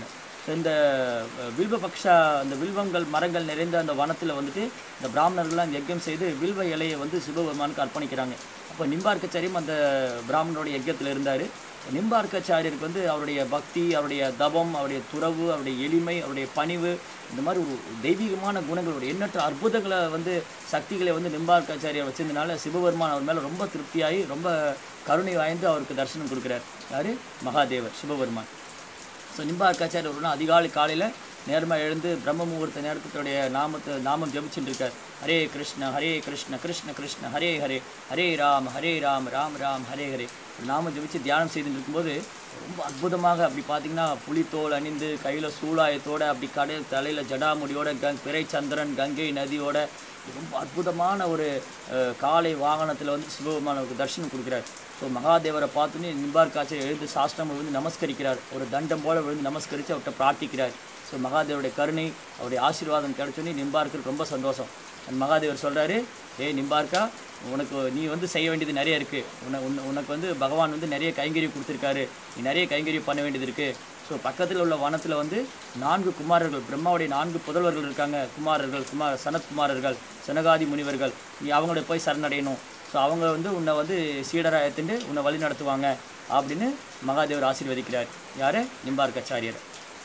[SPEAKER 1] ஸோ இந்த அஹ், வில்வபக்ஷ அந்த வில்வங்கள் மரங்கள் நிறைந்த அந்த வனத்தில் வந்துட்டு இந்த பிராமணர்கள்லாம் யஜ்யம் செய்து வில்வ இலையை வந்து சிவபெருமானுக்கு அர்ப்பணிக்கிறாங்க அப்போ நிம்பார்க்கச்சாரியும் அந்த பிராமணனோட யஜ்யத்தில் இருந்தார் நிம்பார்க்கச்சாரியருக்கு வந்து அவருடைய பக்தி அவருடைய தபம் அவருடைய துறவு அவருடைய எளிமை அவருடைய பணிவு இந்த மாதிரி ஒரு தெய்வீகமான குணங்கள் ஒரு எண்ணற்ற அற்புதங்களை வந்து சக்திகளை வந்து நிம்பார்க்காச்சாரியார் வச்சிருந்தனால சிவபெருமான் அவர் மேலே ரொம்ப திருப்தியாகி ரொம்ப கருணை வாய்ந்து அவருக்கு தரிசனம் கொடுக்குறார் யாரு மகாதேவர் சிவபெருமான் ஸோ நிம்பார்க்காச்சாரியர் ஒரு நாள் அதிகாலை காலையில் நேரமாக எழுந்து பிரம்ம முகூர்த்த நேரத்துடைய நாமத்தை நாமம் ஜபிச்சுட்டு இருக்கார் ஹரே கிருஷ்ண ஹரே கிருஷ்ண கிருஷ்ண கிருஷ்ண ஹரே ஹரே ஹரே ராம் ஹரே ராம் ராம் ராம் ஹரே ஹரே ஒரு நாமம் ஜபிச்சு தியானம் செய்துட்டு இருக்கும்போது ரொம்ப அற்புதமாக அப்படி பார்த்தீங்கன்னா புலித்தோல் அணிந்து கையில் சூலாயத்தோட அப்படி கடை தலையில் ஜடாமுடியோட கங் பிறை சந்திரன் கங்கை நதியோட ரொம்ப அற்புதமான ஒரு அஹ், காலை வாகனத்தில் வந்து சிவபெருமானுக்கு தரிசனம் கொடுக்குறார் ஸோ மகாதேவரை பார்த்துன்னு நிம்பார் காய்ச்சல் எழுந்து சாஸ்திரம் விழுந்து நமஸ்கரிக்கிறார் ஒரு தண்டம் போல விழுந்து நமஸ்கரித்து அவர்கிட்ட பிரார்த்திக்கிறார் ஸோ மகாதேவருடைய கருணை அவருடைய ஆசீர்வாதம் கிடைச்சோன்னே நிம்பாருக்கு ரொம்ப சந்தோஷம் அந்த மகாதேவர் சொல்கிறாரு ஏய் நிம்பார்க்கா உனக்கு நீ வந்து செய்ய வேண்டியது நிறைய இருக்குது உன உன்ன- உனக்கு வந்து பகவான் வந்து நிறைய கைங்கரியம் கொடுத்துருக்காரு நீ நிறைய கைங்கரியம் பண்ண வேண்டியது இருக்குது ஸோ பக்கத்தில் உள்ள வனத்தில் வந்து நான்கு குமாரர்கள் பிரம்மாவுடைய நான்கு புதல்வர்கள் இருக்காங்க குமாரர்கள் குமார் சனத்குமாரர்கள் சனகாதி முனிவர்கள் நீ அவங்களோட போய் சரணடையணும் ஸோ அவங்க வந்து உன்னை வந்து சீடராக எடுத்துட்டு உன்னை வழி நடத்துவாங்க அப்படின்னு மகாதேவர் ஆசீர்வதிக்கிறார் யார் நிம்பார்க்காச்சாரியர்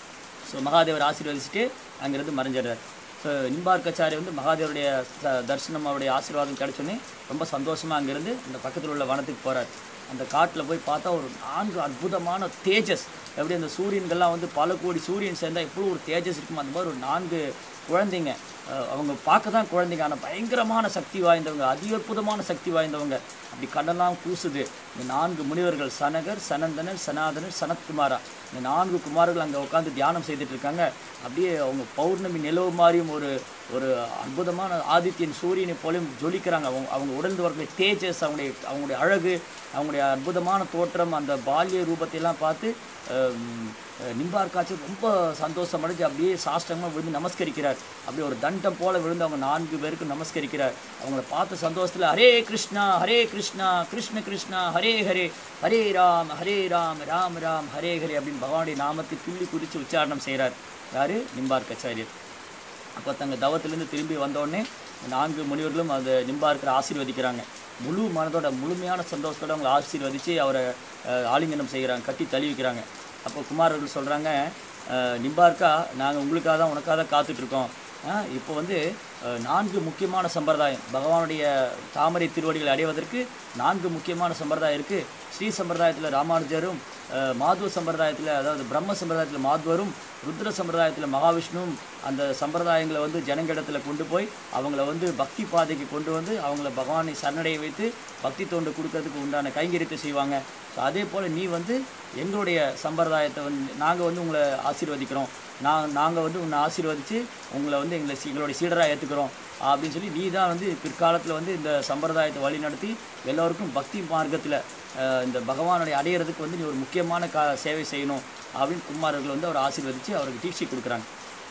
[SPEAKER 1] ஸோ மகாதேவர் ஆசீர்வதிச்சுட்டு அங்கேருந்து மறைஞ்சிடுறார் ஸோ நிம்பார்க்காச்சாரி வந்து மகாதேவருடைய ச- தரிசனம் அவருடைய ஆசீர்வாதம் கிடைச்சோன்னே ரொம்ப சந்தோஷமாக அங்கேருந்து அந்த பக்கத்தில் உள்ள வனத்துக்கு போகிறார் அந்த காட்டில் போய் பார்த்தா ஒரு நான்கு அற்புதமான தேஜஸ் எப்படி அந்த சூரியன்கள்லாம் வந்து பல கோடி சூரியன் சேர்ந்தா எப்படி ஒரு தேஜஸ் இருக்குமோ அந்த மாதிரி ஒரு நான்கு குழந்தைங்க அஹ் அவங்க பார்க்க தான் குழந்தைங்க ஆனால் பயங்கரமான சக்தி வாய்ந்தவங்க அதி அற்புதமான சக்தி வாய்ந்தவங்க அப்படி கடலாம் கூசுது இந்த நான்கு முனிவர்கள் சனகர் சனந்தனர் சனாதனர் சனத்குமாரா இந்த நான்கு குமாரர்கள் அங்கே உட்காந்து தியானம் செய்துட்டு இருக்காங்க அப்படியே அவங்க பௌர்ணமி நிலவு மாதிரியும் ஒரு ஒரு அற்புதமான ஆதித்யன் சூரியனை போலையும் ஜொலிக்கிறாங்க அவங்க அவங்க உடல் வரக்கூடிய தேஜஸ் அவங்களுடைய அவங்களுடைய அழகு அவங்களுடைய அற்புதமான தோற்றம் அந்த பால்ய ரூபத்தை எல்லாம் பார்த்து அஹ், நிம்பார் காட்சி ரொம்ப சந்தோஷம் அடைஞ்சு அப்படியே சாஷ்டமாக விழுந்து நமஸ்கரிக்கிறார் அப்படியே ஒரு தண்டம் போல விழுந்து அவங்க நான்கு பேருக்கு நமஸ்கரிக்கிறார் அவங்கள பார்த்த சந்தோஷத்தில் ஹரே கிருஷ்ணா ஹரே கிருஷ்ணா கிருஷ்ண கிருஷ்ணா ஹரே ஹரே ஹரே ராம் ஹரே ராம் ராம் ராம் ஹரே ஹரே அப்படின்னு பகவானுடைய நாமத்தை துள்ளி குறித்து உச்சாரணம் செய்கிறார் யாரு நிம்பார் கச்சாரியர் அப்போ தங்க தவத்திலேருந்து திரும்பி வந்தோடனே நான்கு முனிவர்களும் அந்த நிம்பார்க்கரை ஆசீர்வதிக்கிறாங்க முழு மனதோட முழுமையான சந்தோஷத்தோட அவங்களை ஆசீர்வதித்து அவரை அஹ், ஆலிங்கனம் செய்கிறாங்க கட்டி தழுவிக்கிறாங்க அப்போ குமாரர்கள் சொல்கிறாங்க நிம்பார்க்கா நாங்கள் உங்களுக்காக தான் உனக்காக தான் காத்துட்ருக்கோம் இப்போ வந்து அஹ், நான்கு முக்கியமான சம்பிரதாயம் பகவானுடைய தாமரை திருவடிகளை அடைவதற்கு நான்கு முக்கியமான சம்பிரதாயம் இருக்குது ஸ்ரீ சம்பிரதாயத்தில் ராமானுஜரும் அஹ், மாதுவ சம்பிரதாயத்தில் அதாவது பிரம்ம சம்பிரதாயத்தில் மாதுவரும் ருத்ர சம்பிரதாயத்தில் மகாவிஷ்ணுவும் அந்த சம்பிரதாயங்களை வந்து ஜனங்களிடத்தில் கொண்டு போய் அவங்கள வந்து பக்தி பாதைக்கு கொண்டு வந்து அவங்கள பகவானை சரணடைய வைத்து பக்தி தோண்டு கொடுக்கறதுக்கு உண்டான கைங்கரியத்தை செய்வாங்க ஸோ அதே போல் நீ வந்து எங்களுடைய சம்பிரதாயத்தை வந்து நாங்கள் வந்து உங்களை ஆசீர்வதிக்கிறோம் நான் நாங்கள் வந்து உன்னை ஆசீர்வதித்து உங்களை வந்து எங்களை சீ- எங்களுடைய சீடராக ஏற்றுக்கிறோம் அப்படின்னு சொல்லி நீ தான் வந்து பிற்காலத்தில் வந்து இந்த சம்பிரதாயத்தை வழி நடத்தி எல்லோருக்கும் பக்தி மார்க்கத்தில் இந்த பகவானுடைய அடையிறதுக்கு வந்து நீ ஒரு முக்கியமான கா சேவை செய்யணும் அப்படின்னு குமாரர்கள் வந்து அவர் ஆசீர்வதித்து அவருக்கு தீட்சை கொடுக்குறாங்க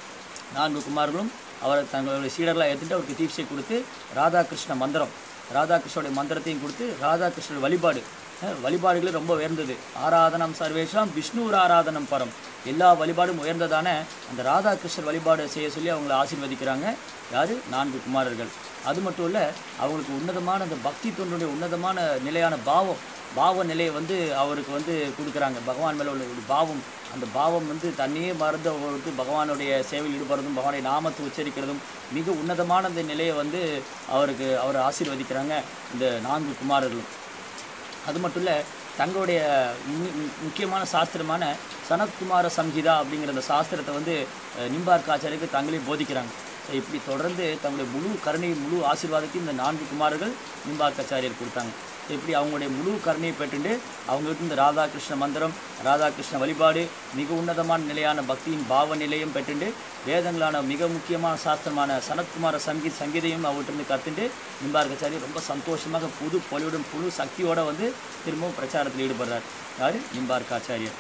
[SPEAKER 1] நான்கு குமார்களும் அவரை தங்களுடைய சீடர்களாக ஏற்றுட்டு அவருக்கு தீட்சை கொடுத்து ராதாகிருஷ்ண மந்திரம் ராதாகிருஷ்ணனுடைய மந்திரத்தையும் கொடுத்து ராதாகிருஷ்ணர் வழிபாடு அஹ், வழிபாடுகளே ரொம்ப உயர்ந்தது ஆராதனம் சர்வேஷாம் விஷ்ணுர் ஆராதனம் பரம் எல்லா வழிபாடும் உயர்ந்ததான அந்த ராதாகிருஷ்ணர் வழிபாடு செய்ய சொல்லி அவங்கள ஆசீர்வதிக்கிறாங்க யார் நான்கு குமாரர்கள் அது மட்டும் இல்லை அவங்களுக்கு உன்னதமான அந்த பக்தி தொண்டுடைய உன்னதமான நிலையான பாவம் பாவ நிலையை வந்து அவருக்கு வந்து கொடுக்குறாங்க பகவான் மேலே உள்ள ஒரு பாவம் அந்த பாவம் வந்து தன்னையே மறந்து அவருக்கு பகவானுடைய சேவையில் ஈடுபடுறதும் பகவானுடைய நாமத்தை உச்சரிக்கிறதும் மிக உன்னதமான அந்த நிலையை வந்து அவருக்கு அவர் ஆசீர்வதிக்கிறாங்க இந்த நான்கு குமாரர்களும் அது மட்டும் இல்லை தங்களுடைய மு- மு- முக்கியமான சாஸ்திரமான சனத்குமார சம்ஹிதா அப்படிங்கிற அந்த சாஸ்திரத்தை வந்து அஹ், நிம்பார்க்க ஆச்சாரியருக்கு தங்களே போதிக்கிறாங்க ஸோ இப்படி தொடர்ந்து தங்களுடைய முழு கருணை முழு ஆசீர்வாதத்தையும் இந்த நான்கு குமாரர்கள் நிம்பார்க்காச்சாரியர் கொடுத்தாங்க ஸோ இப்படி அவங்களுடைய முழு கருணையை பெற்றுண்டு அவங்களுக்கு இந்த ராதாகிருஷ்ண மந்திரம் ராதாகிருஷ்ண வழிபாடு மிக உன்னதமான நிலையான பக்தியின் பாவ நிலையும் பெற்றுண்டு வேதங்களான மிக முக்கியமான சாஸ்திரமான சனத்குமார சங்கீத் சங்கீதையும் அவர்கிட்ட கற்றுண்டு நிம்பார்க்காச்சாரி ரொம்ப சந்தோஷமாக புது பொலிவுடன் புது சக்தியோட வந்து திரும்பவும் பிரச்சாரத்தில் ஈடுபடுறார் யார் நிம்பார்க்காச்சாரியர்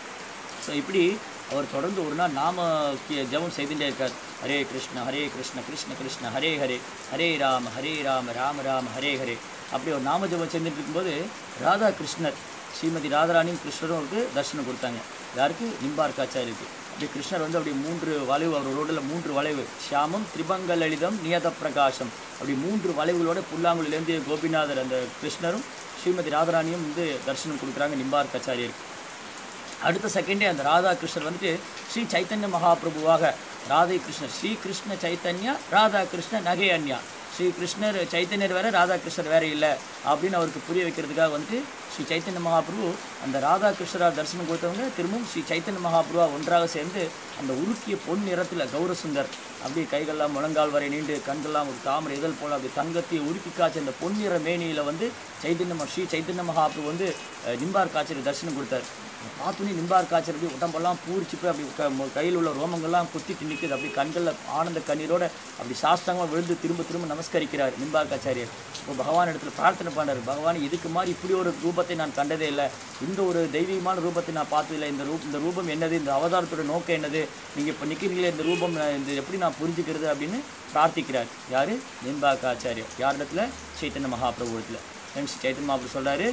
[SPEAKER 1] ஸோ இப்படி அவர் தொடர்ந்து ஒரு நாள் நாம கி- ஜெபம் செய்துட்டே இருக்கார் ஹரே கிருஷ்ண ஹரே கிருஷ்ண கிருஷ்ண கிருஷ்ண ஹரே ஹரே ஹரே ராம ஹரே ராம ராம ராம ஹரே ஹரே அப்படி ஒரு நாம ஜெபம் செஞ்சுட்டு இருக்கும்போது ராதா கிருஷ்ணர் ஸ்ரீமதி ராதாராணியும் கிருஷ்ணரும் அவருக்கு தரிசனம் கொடுத்தாங்க யாருக்கு நிம்பார்க்காச்சாரிக்கு இப்படி கிருஷ்ணர் வந்து அப்படி மூன்று வளைவு அவர் ரோடில் மூன்று வளைவு ஷியாமம் திரிபங்க லலிதம் நியத பிரகாசம் அப்படி மூன்று வளைவுகளோட புல்லாங்குழிலேருந்து கோபிநாதர் அந்த கிருஷ்ணரும் ஸ்ரீமதி ராதராணியும் வந்து தரிசனம் கொடுக்குறாங்க நிம்பார் கச்சாரியருக்கு அடுத்த செகண்டே அந்த ராதா கிருஷ்ணர் வந்துட்டு ஸ்ரீ சைத்தன்ய மகாபிரபுவாக ராதை கிருஷ்ணர் ஸ்ரீ கிருஷ்ண சைத்தன்யா ராதா கிருஷ்ண நகை அன்யா ஸ்ரீ கிருஷ்ணர் சைத்தன்யர் வேற ராதா கிருஷ்ணர் வேற இல்லை அப்படின்னு அவருக்கு புரிய வைக்கிறதுக்காக வந்துட்டு ஸ்ரீ சைத்தன்ய மகாபிரபு அந்த ராதா கிருஷ்ணரா தரிசனம் கொடுத்தவங்க திரும்பவும் ஸ்ரீ சைத்தன்ய மகாபிரபுவா ஒன்றாக சேர்ந்து அந்த உருக்கிய பொன் நிறத்தில் கௌரசுந்தர் அப்படியே கைகள்லாம் முழங்கால் வரை நீண்டு கண்கள்லாம் ஒரு தாமரை இதழ் போல அப்படி தங்கத்தை உருக்கி காய்ச்ச அந்த பொன்னிற மேனியில் வந்து சைத்தன்ய ம- ஸ்ரீ சைத்தன்ய மகாபிரபு வந்து அஹ், நிம்பார் காய்ச்சல் தரிசனம் கொடுத்தார் பார்த்தோன்னே நிம்பார் காய்ச்சல் அப்படி உடம்பெல்லாம் பூரிச்சு போய் அப்படி க- மு- கையில் உள்ள ரோமங்கள்லாம் குத்திட்டு நிற்குது அப்படி கண்களில் ஆனந்த கண்ணீரோட அப்படி சாஷ்டாங்கமாக விழுந்து திரும்ப திரும்ப நமஸ்கரிக்கிறார் நிம்பார் காச்சாரியர் இப்போ பகவான் இடத்துல பிரார்த்தனை பண்ணார் பகவான் இதுக்கு மாதிரி இப்படி ஒரு ரூபத்தை நான் கண்டதே இல்லை இந்த ஒரு தெய்வீகமான ரூபத்தை நான் பார்த்ததில்லை இந்த ரூப் இந்த ரூபம் என்னது இந்த அவதாரத்தோட நோக்கம் என்னது நீங்கள் இப்போ நிற்கிறீங்களே இந்த ரூபம் நான் இந்த எப்படி நான் புரிஞ்சுக்கிறது அப்படின்னு பிரார்த்திக்கிறார் யார் நிம்பாக் ஆச்சாரியர் யார் இடத்துல சைத்தன்ய மகாபிரபு இடத்துல ஃப்ரெண்ட்ஸ் சைத்தன்ய மகாபிரபு சொல்கிறாரு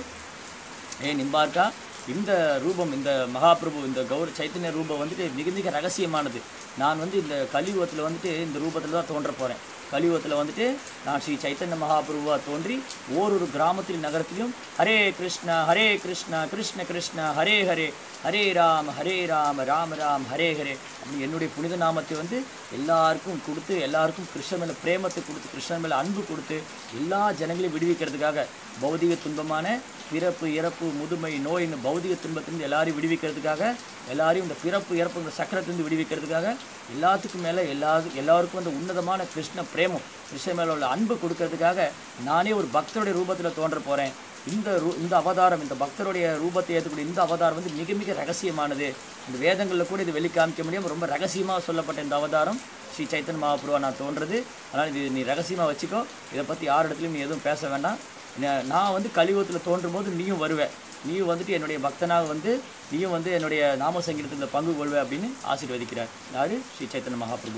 [SPEAKER 1] ஏ நிம்பார்க்கா இந்த ரூபம் இந்த மகாபிரபு இந்த கௌர சைத்தன்ய ரூபம் வந்துட்டு மிக மிக ரகசியமானது நான் வந்து இந்த கலியுகத்தில் வந்துட்டு இந்த ரூபத்தில் தான் தோன்ற போகிறேன் கலியுகத்தில் வந்துட்டு நான் ஸ்ரீ சைத்தன்ய மகாபிரபுவாக தோன்றி ஓரொரு கிராமத்திலும் நகரத்திலும் ஹரே கிருஷ்ணா ஹரே கிருஷ்ணா கிருஷ்ண கிருஷ்ணா ஹரே ஹரே ஹரே ராம் ஹரே ராம் ராம ராம் ஹரே ஹரே அப்படி என்னுடைய புனித நாமத்தை வந்து எல்லாருக்கும் கொடுத்து எல்லாருக்கும் கிருஷ்ணன் மேலே பிரேமத்தை கொடுத்து கிருஷ்ணன் மேலே அன்பு கொடுத்து எல்லா ஜனங்களையும் விடுவிக்கிறதுக்காக பௌதிக துன்பமான பிறப்பு இறப்பு முதுமை நோய் இந்த பௌதிக துன்பத்திலிருந்து எல்லாரையும் விடுவிக்கிறதுக்காக எல்லாரையும் இந்த பிறப்பு இறப்பு இந்த சக்கரத்திலிருந்து விடுவிக்கிறதுக்காக எல்லாத்துக்கும் மேலே எல்லா எல்லாருக்கும் அந்த உன்னதமான கிருஷ்ண பிரேமம் கிருஷ்ணன் மேலே உள்ள அன்பு கொடுக்கறதுக்காக நானே ஒரு பக்தருடைய ரூபத்தில் தோன்ற போகிறேன் இந்த ரூ இந்த அவதாரம் இந்த பக்தருடைய ரூபத்தை ஏற்றக்கூடிய இந்த அவதாரம் வந்து மிக மிக ரகசியமானது இந்த வேதங்களில் கூட இது வெளி காமிக்க முடியாமல் ரொம்ப ரகசியமாக சொல்லப்பட்ட இந்த அவதாரம் ஸ்ரீ சைத்தன் மகாபுருவா நான் தோன்றது அதனால் இது நீ ரகசியமாக வச்சுக்கோ இதை பற்றி யார் இடத்துலையும் நீ எதுவும் பேச வேண்டாம் நா- நான் வந்து கலியுகத்தில் தோன்றும் போது நீயும் வருவ நீயும் வந்துட்டு என்னுடைய பக்தனாக வந்து நீயும் வந்து என்னுடைய நாம சங்கீதத்தில் பங்கு கொள்வ அப்படின்னு ஆசீர்வதிக்கிறார் யார் ஸ்ரீ சைத்தன்ய மகாபிரபு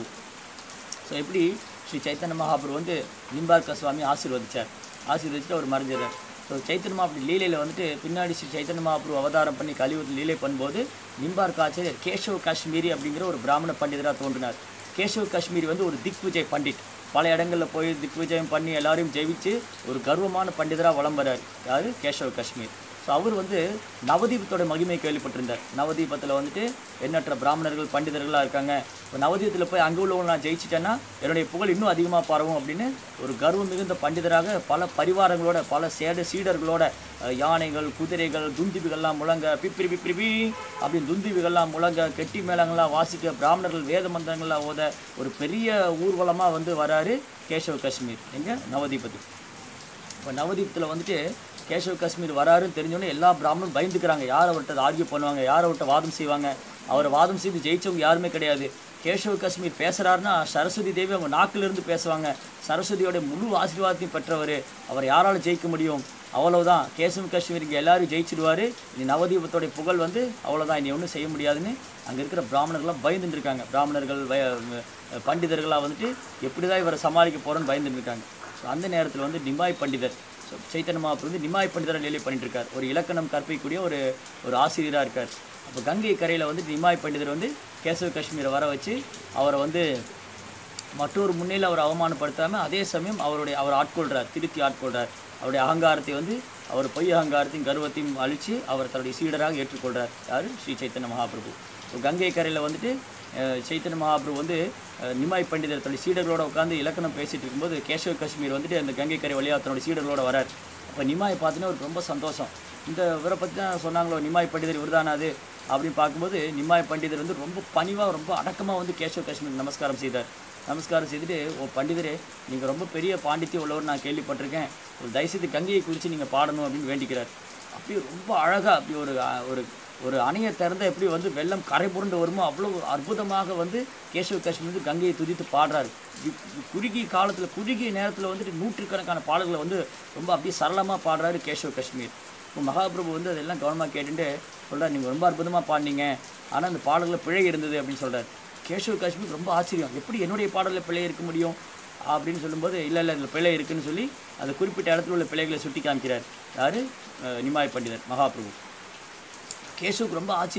[SPEAKER 1] ஸோ எப்படி ஸ்ரீ சைத்தன்ய மகாபுரு வந்து நிம்பார்க்க சுவாமி ஆசீர்வதிச்சார் ஆசீர்வதிச்சுட்டு அவர் மறைஞ்சிடுறார் ஸோ சைத்தன்ய மகாபுரு லீலையில் வந்துட்டு பின்னாடி ஸ்ரீ சைத்தன்ய மகாபுரு அவதாரம் பண்ணி கலியுகத்தில் லீலை பண்ணும்போது நிம்பார்க்க ஆச்சாரியர் கேஷவ் காஷ்மீரி அப்படிங்கிற ஒரு பிராமண பண்டிதராக தோன்றினார் கேஷவ் காஷ்மீரி வந்து ஒரு திக் விஜய் பண்டிட் பல இடங்களில் போய் திக் விஜயம் பண்ணி எல்லாரையும் ஜெயிச்சு ஒரு கர்வமான பண்டிதராக வலம் வரார் யார் கேஷவ் காஷ்மீர் ஸோ அவர் வந்து நவதீபத்தோட மகிமை கேள்விப்பட்டிருந்தார் நவதீபத்தில் வந்துட்டு எண்ணற்ற பிராமணர்கள் பண்டிதர்களாக இருக்காங்க இப்போ நவதீபத்தில் போய் அங்கே உள்ளவங்க நான் ஜெயிச்சிட்டேன்னா என்னுடைய புகழ் இன்னும் அதிகமாக பரவும் அப்படின்னு ஒரு கர்வம் மிகுந்த பண்டிதராக பல பரிவாரங்களோட பல சேட சீடர்களோட அஹ், யானைகள் குதிரைகள் துந்திபிகள்லாம் முழங்க பிப்பிரி பிப்பிரி பி அப்படின்னு துந்திபிகள்லாம் முழங்க கெட்டி மேளங்கள்லாம் வாசிக்க பிராமணர்கள் வேத மந்திரங்கள்லாம் ஓத ஒரு பெரிய ஊர்வலமாக வந்து வராரு கேஷவ் காஷ்மீர் எங்க நவதீபத்துக்கு இப்போ நவதீபத்தில் வந்துட்டு கேஷவ் காஷ்மீர் வராருன்னு தெரிஞ்சோன்னே எல்லா பிராமணரும் பயந்துக்கிறாங்க யார் அவர்கிட்ட ஆர்கியூ பண்ணுவாங்க யார் அவர்கிட்ட வாதம் செய்வாங்க அவரை வாதம் செய்து ஜெயிச்சவங்க யாருமே கிடையாது கேஷவ் காஷ்மீர் பேசுகிறாருன்னா சரஸ்வதி தேவி அவங்க நாக்கிலிருந்து பேசுவாங்க சரஸ்வதியோட முழு ஆசீர்வாதத்தையும் பெற்றவர் அவர் யாரால ஜெயிக்க முடியும் அவ்வளவுதான் கேசவ் காஷ்மீர் இங்கே எல்லாரும் ஜெயிச்சிடுவார் இனி நவதீபத்தோடைய புகழ் வந்து அவ்வளோதான் இனி ஒன்றும் செய்ய முடியாதுன்னு அங்கே இருக்கிற பிராமணர்கள்லாம் பயந்துட்டு இருக்காங்க பிராமணர்கள் வய பண்டிதர்களாக வந்துட்டு எப்படி தான் இவரை சமாளிக்க போகிறோன்னு பயந்துட்டு இருக்காங்க ஸோ அந்த நேரத்தில் வந்து நிமாய் பண்டிதர் ஸோ சைத்தன்ய மகாபுரு வந்து நிமாய் பண்டிதரை நிலை பண்ணிட்டு இருக்கார் ஒரு இலக்கணம் கற்பிக்கக்கூடிய ஒரு ஒரு ஆசிரியராக இருக்கார் அப்போ கங்கை கரையில் வந்து நிமாய் பண்டிதர் வந்து கேசவ காஷ்மீரை வர வச்சு அவரை வந்து மற்றொரு முன்னிலையில் அவர் அவமானப்படுத்தாமல் அதே சமயம் அவருடைய அவர் ஆட்கொள்கிறார் திருத்தி ஆட்கொள்கிறார் அவருடைய அகங்காரத்தை வந்து அவர் பொய் அகங்காரத்தையும் கர்வத்தையும் அழித்து அவர் தன்னுடைய சீடராக ஏற்றுக்கொள்கிறார் யார் ஸ்ரீ சைத்தன்ய மகாபிரபு இப்போ கங்கை கரையில் வந்துட்டு அஹ், சைத்தன்ய மகாபிரபு வந்து அஹ், நிமாய் பண்டிதர் தன்னுடைய சீடர்களோட உட்காந்து இலக்கணம் பேசிட்டு இருக்கும்போது கேசவ காஷ்மீர் வந்துட்டு அந்த கங்கை கரை வழியாக தன்னுடைய சீடர்களோட வரார் அப்போ நிமாய் பார்த்தீங்கன்னா அவருக்கு ரொம்ப சந்தோஷம் இந்த இவரை பற்றி தான் சொன்னாங்களோ நிமாய் பண்டிதர் இவர்தானா அது அப்படின்னு பார்க்கும்போது நிமாய் பண்டிதர் வந்து ரொம்ப பணிவாக ரொம்ப அடக்கமாக வந்து கேசவ காஷ்மீர் நமஸ்காரம் செய்தார் நமஸ்காரம் செய்துட்டு ஓ பண்டிதரே நீங்கள் ரொம்ப பெரிய பாண்டித்யம் உள்ளவர் நான் கேள்விப்பட்டிருக்கேன் ஒரு தயவுசெய்து கங்கையை குறித்து நீங்கள் பாடணும் அப்படின்னு வேண்டிக்கிறார் அப்படியே ரொம்ப அழகாக அப்படி ஒரு அஹ், ஒரு ஒரு அணையை திறந்த எப்படி வந்து வெள்ளம் கரை புரண்டு வருமோ அவ்வளோ அற்புதமாக வந்து கேசவ காஷ்மீர் வந்து கங்கையை துதித்து பாடுறாரு இ- குறுகிய காலத்தில் குறுகிய நேரத்தில் வந்துட்டு நூற்றுக்கணக்கான பாடல்களை வந்து ரொம்ப அப்படியே சரளமாக பாடுறாரு கேசவ காஷ்மீர் இப்போ மகாபிரபு வந்து அதெல்லாம் கவனமாக கேட்டுட்டு சொல்கிறார் நீங்கள் ரொம்ப அற்புதமாக பாடினீங்க ஆனால் அந்த பாடலில் பிழை இருந்தது அப்படின்னு சொல்கிறார் கேஷவ காஷ்மீர் ரொம்ப ஆச்சரியம் எப்படி என்னுடைய பாடலில் பிழை இருக்க முடியும் அப்படின்னு சொல்லும்போது இல்லை இல்லை இதில் பிழை இருக்குன்னு சொல்லி அந்த குறிப்பிட்ட இடத்துல உள்ள பிழைகளை சுட்டி காமிக்கிறார் யார் நிமாய் பண்டிதர் மகாபிரபு கேஷவுக்கு ரொம்ப ஆச்சரியம்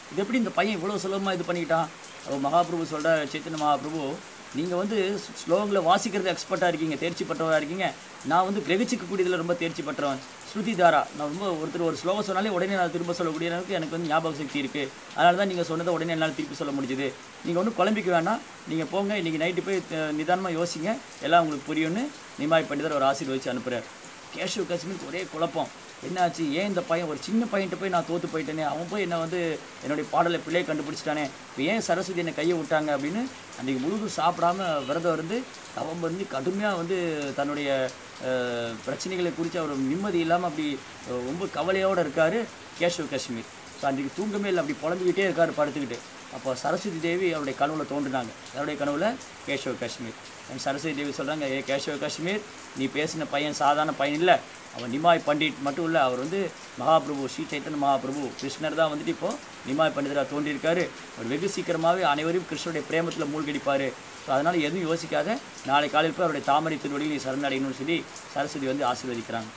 [SPEAKER 1] இது எப்படி இந்த பையன் இவ்வளோ சுலபமாக இது பண்ணிக்கிட்டான் அப்போ மகாபிரபு சொல்கிற சைத்தன்ய மகாபிரபு நீங்கள் வந்து ஸ்லோகங்களை வாசிக்கிறது எக்ஸ்பர்ட்டாக இருக்கீங்க தேர்ச்சி பெற்றவராக இருக்கீங்க நான் வந்து கிரகிச்சிக்கக்கூடியதில் ரொம்ப தேர்ச்சி பெற்றவன் ஸ்ருதி தாரா நான் ரொம்ப ஒருத்தர் ஒரு ஸ்லோகம் சொன்னாலே உடனே நான் திரும்ப சொல்லக்கூடிய அளவுக்கு எனக்கு வந்து ஞாபக சக்தி இருக்குது அதனால தான் நீங்கள் சொன்னதை உடனே என்னால் திருப்பி சொல்ல முடிஞ்சுது நீங்கள் ஒன்றும் குழம்பிக்க வேணாம் நீங்கள் போங்க இன்றைக்கி நைட்டு போய் நிதானமாக யோசிங்க எல்லாம் உங்களுக்கு புரியும்னு நிமாய் பண்டிதர் ஒரு ஆசீர்வதிச்சு அனுப்புகிறார் கேஷவ் காஷ்மீருக்கு ஒரே குழப்பம் என்னாச்சு ஏன் இந்த பையன் ஒரு சின்ன பையன்ட்ட போய் நான் தோற்று போயிட்டேனே அவன் போய் என்னை வந்து என்னுடைய பாடலை பிள்ளையை கண்டுபிடிச்சிட்டானே இப்போ ஏன் சரஸ்வதி என்னை கையை விட்டாங்க அப்படின்னு அன்றைக்கி முழுதும் சாப்பிடாம விரதம் இருந்து தவம் வந்து கடுமையாக வந்து தன்னுடைய அஹ், பிரச்சனைகளை குறித்து அவர் நிம்மதி இல்லாமல் அப்படி அஹ், ரொம்ப கவலையோடு இருக்கார் கேஷவ் காஷ்மீர் ஸோ அன்றைக்கி தூங்கமே இல்லை அப்படி புலம்பிக்கிட்டே இருக்கார் படுத்துக்கிட்டு அப்போ சரஸ்வதி தேவி அவருடைய கனவுல தோன்றினாங்க அவருடைய கனவுல கேஷவ காஷ்மீர் And சரஸ்வதி தேவி சொல்கிறாங்க ஏ கேஷவ காஷ்மீர் நீ பேசின பையன் சாதாரண பையன் இல்லை அவன் நிமாய் பண்டிட் மட்டும் இல்லை அவர் வந்து மகாபிரபு ஸ்ரீ சைத்தன்ய மகாபிரபு கிருஷ்ணர் தான் வந்துட்டு இப்போ நிமாய் பண்டிதராக தோன்றியிருக்காரு அவர் வெகு சீக்கிரமாகவே அனைவரையும் கிருஷ்ணருடைய பிரேமத்தில் மூழ்கடிப்பார் ஸோ அதனால் எதுவும் யோசிக்காத நாளை காலையில் போய் அவருடைய தாமரை திருவடியில் நீ சரணடையணும்னு சொல்லி சரஸ்வதி வந்து ஆசீர்வதிக்கிறாங்க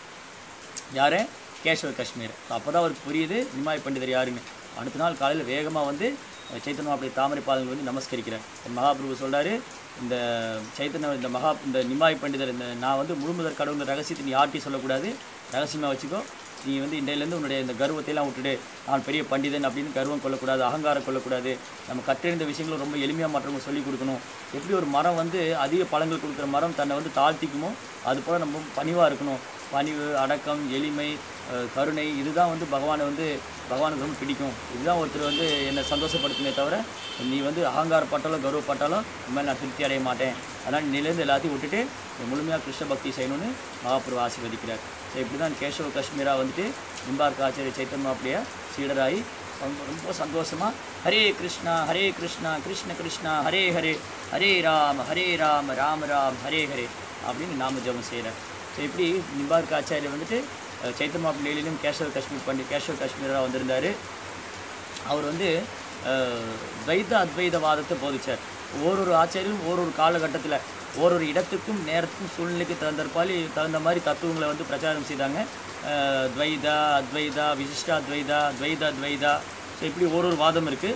[SPEAKER 1] யார் கேஷவ காஷ்மீர் ஸோ அப்போ தான் அவருக்கு புரியுது நிமாய் பண்டிதர் யாருன்னு அடுத்த நாள் காலையில் வேகமாக வந்து அஹ், சைத்தன்ய அப்படி தாமரை பாதங்கள் வந்து நமஸ்கரிக்கிறார் மகாபிரபு சொல்றாரு இந்த சைத்தன்ய இந்த மகா இந்த நிமாய் பண்டிதர் இந்த நான் வந்து முழுமுதற் கடவுள் ரகசியத்தை நீ யார்ட்டையும் சொல்லக்கூடாது ரகசியமாக வச்சுக்கோ நீ வந்து இன்றையிலேருந்து உன்னுடைய இந்த கர்வத்தையெல்லாம் விட்டுடு நான் பெரிய பண்டிதன் அப்படின்னு கர்வம் கொள்ளக்கூடாது அகங்காரம் கொள்ளக்கூடாது நம்ம கற்றறிந்த விஷயங்களும் ரொம்ப எளிமையாக மற்றவங்க சொல்லிக் கொடுக்கணும் எப்படி ஒரு மரம் வந்து அதிக பழங்கள் கொடுக்குற மரம் தன்னை வந்து தாழ்த்திக்குமோ அது போல் நம்ம பணிவாக இருக்கணும் பணிவு அடக்கம் எளிமை அஹ், கருணை இதுதான் வந்து பகவானை வந்து பகவானுக்கு ரொம்ப பிடிக்கும் இதுதான் ஒருத்தர் வந்து என்னை சந்தோஷப்படுத்துமே தவிர நீ வந்து அகங்காரப்பட்டாலும் கௌரவப்பட்டாலும் இனிமேல் நான் திருப்தி அடைய மாட்டேன் அதனால் நிலேருந்து எல்லாத்தையும் விட்டுட்டு நீ முழுமையாக கிருஷ்ண பக்தி செய்யணும்னு மகாபுரு ஆசீர்வதிக்கிறார் ஸோ இப்படி தான் கேசவ காஷ்மீரா வந்துட்டு நிம்பார்க்க ஆச்சாரிய சைத்தன்யா அப்படியே சீடராகி ரொம்ப ரொம்ப சந்தோஷமாக ஹரே கிருஷ்ணா ஹரே கிருஷ்ணா கிருஷ்ண கிருஷ்ணா ஹரே ஹரே ஹரே ராம ஹரே ராம ராம ராம் ஹரே ஹரே அப்படின்னு நாம ஜெபம் செய்கிறார் ஸோ இப்படி நிம்பார்க்க ஆச்சாரியர் வந்துட்டு அஹ், சைத்தன்யா பிள்ளையிலும் கேசவ காஷ்மீர் பண்டி கேசவ காஷ்மீராக வந்திருந்தார் அவர் வந்து அஹ், துவைத அத்வைதவாதத்தை போதிச்சார் ஓரொரு ஆச்சாரியரும் ஓரொரு காலகட்டத்தில் ஓரொரு இடத்துக்கும் நேரத்துக்கும் சூழ்நிலைக்கு தகுந்தற்பாலி தகுந்த மாதிரி தத்துவங்களை வந்து பிரச்சாரம் செய்தாங்க அஹ், துவைதா அத்வைதா விசிஷ்டா துவைதா துவைதா துவைதா ஸோ இப்படி ஒரு ஒரு வாதம் இருக்குது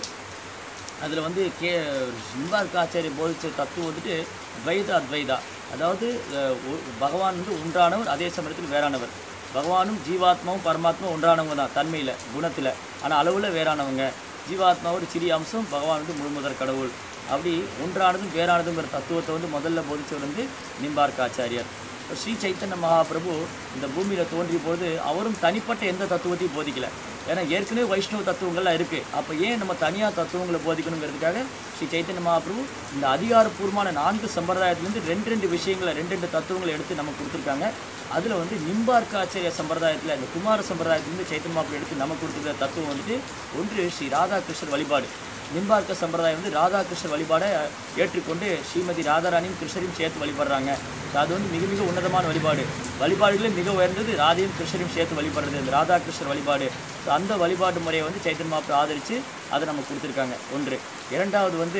[SPEAKER 1] அதில் வந்து கே சிம்பார்க்க ஆச்சாரிய போதிச்ச தத்துவம் வந்துட்டு துவைத அத்வைதா அதாவது அஹ், ஒ- பகவான் வந்து ஒன்றானவர் அதே சமயத்தில் வேறானவர் பகவானும் ஜீவாத்மாவும் பரமாத்மாவும் ஒன்றானவங்க தான் தன்மையில் குணத்தில் ஆனால் அளவில் வேறானவங்க ஜீவாத்மா ஒரு சிறிய அம்சம் பகவான் வந்து முழுமுதற் கடவுள் அப்படி ஒன்றானதும் வேறானதுங்கிற தத்துவத்தை வந்து முதல்ல போதிச்சவர் வந்து நிம்பார்க்க ஆச்சாரியார் இப்ப ஸ்ரீ சைத்தன்ய மகாபிரபு இந்த பூமியில் தோன்றிய போது அவரும் தனிப்பட்ட எந்த தத்துவத்தையும் போதிக்கல ஏன்னா ஏற்கனவே வைஷ்ணவ தத்துவங்கள்லாம் இருக்குது அப்போ ஏன் நம்ம தனியாக தத்துவங்களை போதிக்கணுங்கிறதுக்காக ஸ்ரீ சைத்தன்ய மகாபிரபு இந்த அதிகாரப்பூர்வமான நான்கு சம்பிரதாயத்துலேருந்து ரெண்டு ரெண்டு விஷயங்களை ரெண்டு ரெண்டு தத்துவங்களை எடுத்து நமக்கு கொடுத்துருக்காங்க அதில் வந்து நிம்பார்க்க ஆச்சாரிய சம்பிரதாயத்தில் இந்த குமார சம்பிரதாயத்திலேருந்து சைத்தன்ய மகாபிரபு எடுத்து நமக்கு கொடுத்துருக்க தத்துவம் வந்துட்டு ஒன்று ஸ்ரீ ராதாகிருஷ்ணர் வழிபாடு நிம்பார்க்க சம்பிரதாயம் வந்து ராதாகிருஷ்ணர் வழிபாடை ஏற்றுக்கொண்டு ஸ்ரீமதி ராதாராணியும் கிருஷ்ணரையும் சேர்த்து வழிபடுறாங்க So அது வந்து மிக மிக உன்னதமான வழிபாடு வழிபாடுகளே மிக உயர்ந்தது ராதையும் கிருஷ்ணரையும் சேர்த்து வழிபடுறது இந்த ராதாகிருஷ்ணர் வழிபாடு ஸோ அந்த வழிபாடு முறையை வந்து சைத்தன் மாப்பு ஆதரித்து அதை நமக்கு கொடுத்துருக்காங்க ஒன்று இரண்டாவது வந்து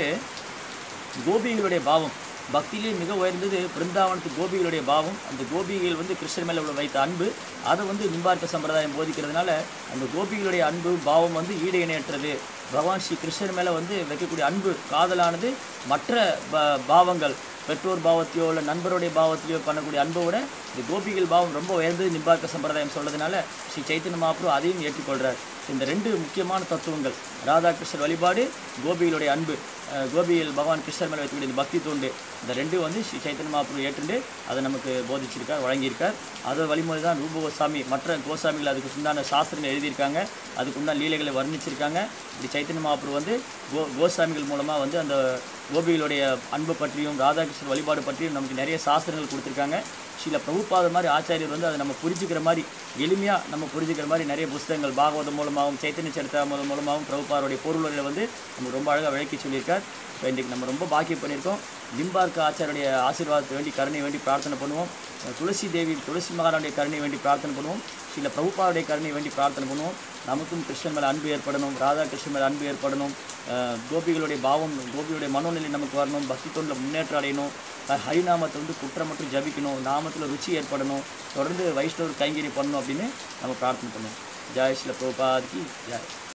[SPEAKER 1] கோபிகளுடைய பாவம் பக்தியிலே மிக உயர்ந்தது பிருந்தாவனத்து கோபிகளுடைய பாவம் அந்த கோபிகள் வந்து கிருஷ்ணர் மேலே உள்ள வைத்த அன்பு அதை வந்து நிம்பார்க்க சம்பிரதாயம் போதிக்கிறதுனால அந்த கோபிகளுடைய அன்பு பாவம் வந்து ஈடு இணையற்றது பகவான் ஸ்ரீ கிருஷ்ணர் மேலே வந்து வைக்கக்கூடிய அன்பு காதலானது மற்ற ப- பாவங்கள் பெற்றோர் பாவத்தையோ இல்லை நண்பருடைய பாவத்தையோ பண்ணக்கூடிய அன்பை விட இந்த கோபிகள் பாவம் ரொம்ப உயர்ந்தது நிம்பார்க்க சம்பிரதாயம் சொல்றதுனால ஸ்ரீ சைத்தன்ய மகாபுரு அதையும் ஏற்றுக்கொள்கிறார் இந்த ரெண்டு முக்கியமான தத்துவங்கள் ராதாகிருஷ்ணர் வழிபாடு கோபிகளுடைய அன்பு அஹ், கோபிகள் பகவான் கிருஷ்ணர் மேலே வைக்கக்கூடிய இந்த பக்தி தோண்டு இந்த ரெண்டும் வந்து ஸ்ரீ சைத்தன்ய மகாபுரு ஏற்றுண்டு அதை நமக்கு போதிச்சிருக்கார் வழங்கியிருக்கார் அதோட வழிமுறை தான் ரூப கோசாமி மற்ற கோசாமிகள் அதுக்கு உண்டான சாஸ்திரங்கள் எழுதியிருக்காங்க அதுக்கு உண்டான லீலைகளை வர்ணிச்சிருக்காங்க இப்படி சைத்தன்ய மகாபுரு வந்து கோ கோசாமிகள் மூலமாக வந்து அந்த கோபிகளுடைய அன்பு பற்றியும் ராதாகிருஷ்ணர் வழிபாடு பற்றியும் நமக்கு நிறைய சாஸ்திரங்கள் கொடுத்துருக்காங்க ஸ்ரீல பிரபுபாத மாதிரி ஆச்சாரியர் வந்து அதை நம்ம புரிஞ்சுக்கிற மாதிரி எளிமையாக நம்ம புரிஞ்சுக்கிற மாதிரி நிறைய புஸ்தகங்கள் பாகவதம் மூலமாகவும் சைத்தன்ய சரித்திரம் மூலமாகவும் பிரபுபாருடைய பொருளுரை வந்து நம்ம ரொம்ப அழகாக விளக்கி சொல்லியிருக்கார் ஸோ இன்றைக்கு நம்ம ரொம்ப பாக்கியம் பண்ணியிருக்கோம் லிம்பார்க்க ஆச்சாரியுடைய ஆசீர்வாதத்தை வேண்டி கருணை வேண்டி பிரார்த்தனை பண்ணுவோம் துளசி தேவி துளசி மகாராணுடைய கருணை வேண்டி பிரார்த்தனை பண்ணுவோம் ஸ்ரீல பிரபுபாவுடைய கருணை வேண்டி பிரார்த்தனை பண்ணுவோம் நமக்கும் கிருஷ்ணன் மேலே அன்பு ஏற்படணும் ராதா கிருஷ்ணன் மேலே அன்பு ஏற்படணும் அஹ் கோபிகளுடைய பாவம் கோபிகளுடைய மனோநிலை நமக்கு வரணும் பக்தி தொண்டில் முன்னேற்றம் அடையணும் அஹ் ஹரிநாமத்தை வந்து குற்றம் மட்டும் ஜபிக்கணும் நாமத்தில் ருச்சி ஏற்படணும் தொடர்ந்து வைஷ்ணவர் கைங்கறி பண்ணணும் அப்படின்னு நம்ம பிரார்த்தனை பண்ணுவோம் ஜெய் ஸ்ரீல பிரபுபாதிக்கு ஜெய்